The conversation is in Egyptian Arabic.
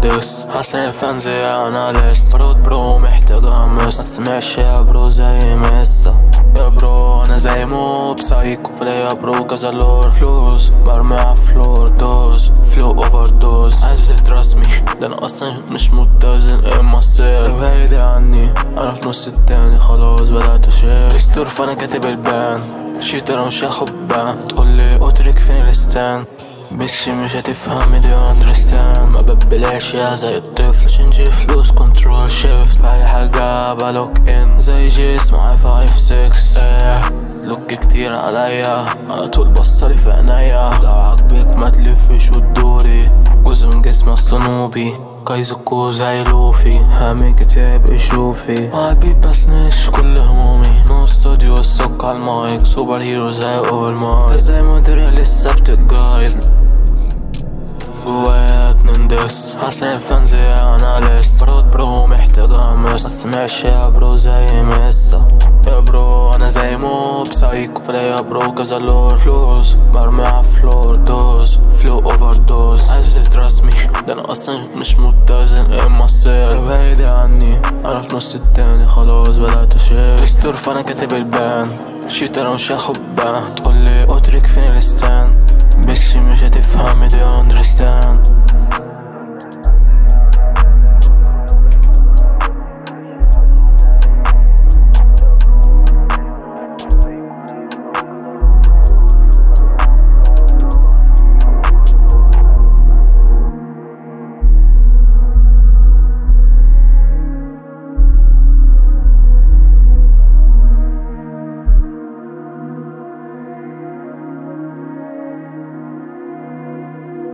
ديس حسن فانزي اناليست فرود برو محتاج امس متسمعش يا برو زي ميستا يا برو انا زي مو بسايكو فليا برو كذا لور فلوس برمي عفلور دوز فلو اوفر دوز عايز ترسمي ده انا اصلا مش متزن اما السير بعيد عني انا في نص التاني خلاص بدأت اشير استور فانا كاتب البان شيتر مش هاخد بان تقولي اترك فين الستان بيتش مش هتفهم دي اندرستاند ما ببلاش يا زي الطفل شنجي فلوس كنترول شيفت بأي حاجة بلوك ان زي جيس معايا فايف سكس ايه لوك كتير عليا على طول بصلي في عينيا لو عجبك ما تلفش وتدوري جزء من جسمي اصلا نوبي كايزوكو زي لوفي هامي كتاب اشوفي عبيد بسنش كل همومي نو استوديو السك على المايك سوبر هيرو زي اول مايك ده زي مدري لسه بتجايد جوايا اتنين ديس حسن فانزي اناليست برود برو محتاج امس متسمعش يا برو زي ميستا يا برو انا زي مو بسايكو فليا برو كذا لور فلوس برمي عفلور دوز فلو اوفر دوز عايز ترسمي ده انا اصلا مش متزن اما السير بعيد عني انا في نص التاني خلاص بدأت اشير استور فانا كاتب البان شيتر مش هاخد بان تقولي اترك فين الستان بيتش مش هتفهم دي اندرستاند